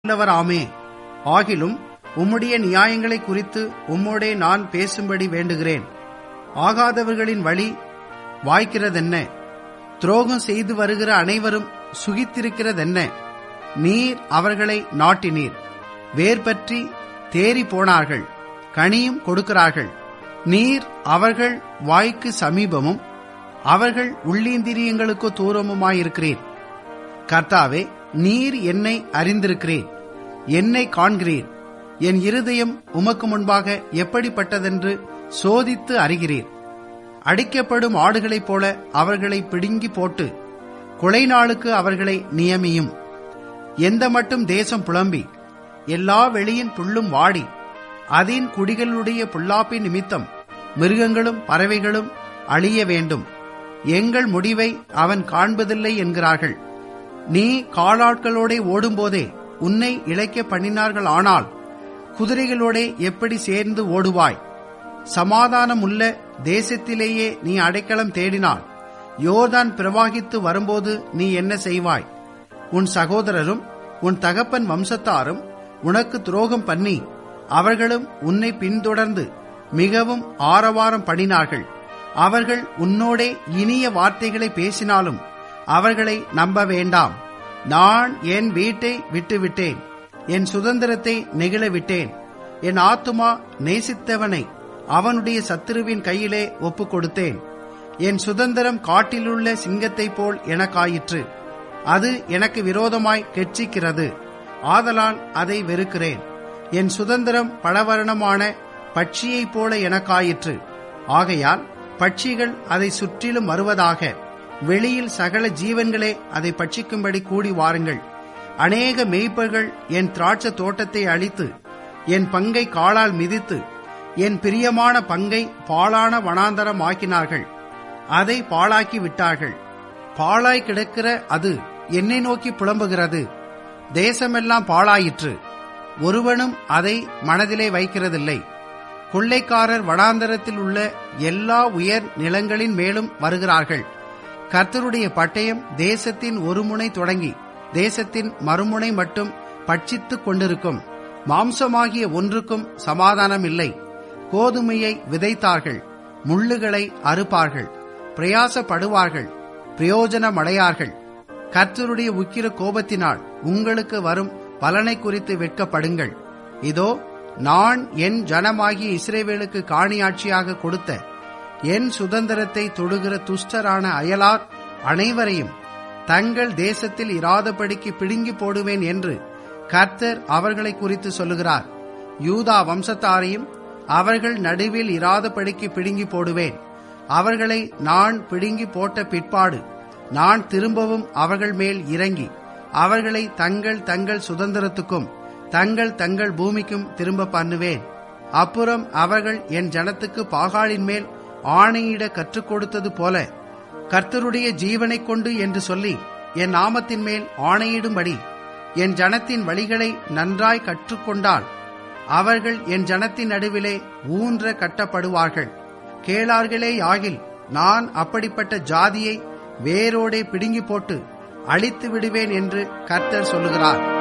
உள்ளவராமே ஆகிலும் உம்முடைய நியாயங்களை குறித்து உம்மோடே நான் பேசும்படி வேண்டுகிறேன் ஆகாதவர்களின் வழி வாய்க்கிறதென்ன துரோகம் செய்து வருகிற அனைவரும் சுகித்திருக்கிறதென்ன நீர் அவர்களை நாட்டினீர் வேர் பற்றி தேறி போனார்கள் கனியும் கொடுக்கிறார்கள் நீர் அவர்கள் வாய்க்கு சமீபமும் அவர்கள் உள்ளீந்திரியங்களுக்கு தூரமுமாயிருக்கிறீர் கர்த்தாவே நீர் என்னை அறிந்திருக்கிறீர் என்னை காண்கிறீர் என் இருதயம் உமக்கு முன்பாக எப்படிப்பட்டதென்று சோதித்து அறிகிறீர் அடிக்கப்படும் ஆடுகளைப் போல அவர்களை பிடுங்கி போட்டு கொலை நாளுக்கு அவர்களை நியமியும் எந்த மட்டும் தேசம் புலம்பி எல்லா வெளியின் புல்லும் வாடி அதின் குடிகளுடைய புல்லாப்பின் நிமித்தம் மிருகங்களும் பறவைகளும் அழிய வேண்டும் எங்கள் முடிவை அவன் காண்பதில்லை என்கிறார்கள் நீ காலாட்களோடே ஓடும்போதே உன்னை இழைக்க பண்ணினார்கள் ஆனால் குதிரைகளோடே எப்படி சேர்ந்து ஓடுவாய் சமாதானம் உள்ள தேசத்திலேயே நீ அடைக்கலம் தேடினாள் யோர்தான் பிரவாகித்து வரும்போது நீ என்ன செய்வாய் உன் சகோதரரும் உன் தகப்பன் வம்சத்தாரும் உனக்கு துரோகம் பண்ணி அவர்களும் உன்னை பின்தொடர்ந்து மிகவும் ஆரவாரம் பண்ணினார்கள் அவர்கள் உன்னோடே இனிய வார்த்தைகளை பேசினாலும் அவர்களை நம்ப வேண்டாம் நான் என் வீட்டை விட்டுவிட்டேன் என் சுதந்திரத்தை நெகிழ விட்டேன் என் ஆத்துமா நேசித்தவனை அவனுடைய சத்துருவின் கையிலே ஒப்புக் கொடுத்தேன் என் சுதந்திரம் காட்டிலுள்ள சிங்கத்தைப் போல் எனக்காயிற்று அது எனக்கு விரோதமாய் கெட்சிக்கிறது ஆதலால் அதை வெறுக்கிறேன் என் சுதந்திரம் பலவர்ணமான பட்சியைப் போல எனக்காயிற்று ஆகையால் பட்சிகள் அதை சுற்றிலும் வருவதாக வெளியில் சகல ஜீவன்களே அதை பட்சிக்கும்படி கூடி வாருங்கள் அநேக மேய்ப்பர்கள் என் திராட்சை தோட்டத்தை அழித்து என் பங்கை காலால் மிதித்து என் பிரியமான பங்கை பாழான வனாந்தரம் ஆக்கினார்கள் அதை பாழாக்கி விட்டார்கள் பாழாய் கிடக்கிற அது என்னை நோக்கி புலம்புகிறது தேசமெல்லாம் பாழாயிற்று ஒருவனும் அதை மனதிலே வைக்கிறதில்லை கொள்ளைக்காரர் வடாந்தரத்தில் உள்ள எல்லா உயர் நிலங்களின் மேலும் வருகிறார்கள் கர்த்தருடைய பட்டயம் தேசத்தின் ஒரு முனை தொடங்கி தேசத்தின் மறுமுனை மட்டும் பட்சித்துக் கொண்டிருக்கும் மாம்சமாகிய ஒன்றுக்கும் சமாதானம் இல்லை கோதுமையை விதைத்தார்கள் முள்ளுகளை அறுப்பார்கள் பிரயாசப்படுவார்கள் பிரயோஜனமடையார்கள் கர்த்தருடைய உக்கிர கோபத்தினால் உங்களுக்கு வரும் பலனை குறித்து வெட்கப்படுங்கள் இதோ நான் என் ஜனமாகிய இஸ்ரேவேலுக்கு காணியாட்சியாக கொடுத்த என் சுதந்திரத்தை தொடுகிற துஷ்டரான அயலார் அனைவரையும் தங்கள் தேசத்தில் இராதபடிக்கு பிடுங்கி போடுவேன் என்று கர்த்தர் அவர்களை குறித்து சொல்லுகிறார் யூதா வம்சத்தாரையும் அவர்கள் நடுவில் இராதபடிக்கு பிடுங்கி போடுவேன் அவர்களை நான் பிடுங்கி போட்ட பிற்பாடு நான் திரும்பவும் அவர்கள் மேல் இறங்கி அவர்களை தங்கள் தங்கள் சுதந்திரத்துக்கும் தங்கள் தங்கள் பூமிக்கும் திரும்ப பண்ணுவேன் அப்புறம் அவர்கள் என் ஜனத்துக்கு பாகாலின் மேல் ஆணையிட கற்றுக் கொடுத்தது போல கர்த்தருடைய ஜீவனைக் கொண்டு என்று சொல்லி என் நாமத்தின் மேல் ஆணையிடும்படி என் ஜனத்தின் வழிகளை நன்றாய் கற்றுக்கொண்டால் அவர்கள் என் ஜனத்தின் நடுவிலே ஊன்ற கட்டப்படுவார்கள் கேளார்களே ஆகில் நான் அப்படிப்பட்ட ஜாதியை வேரோடே பிடுங்கி போட்டு அழித்து விடுவேன் என்று கர்த்தர் சொல்லுகிறார்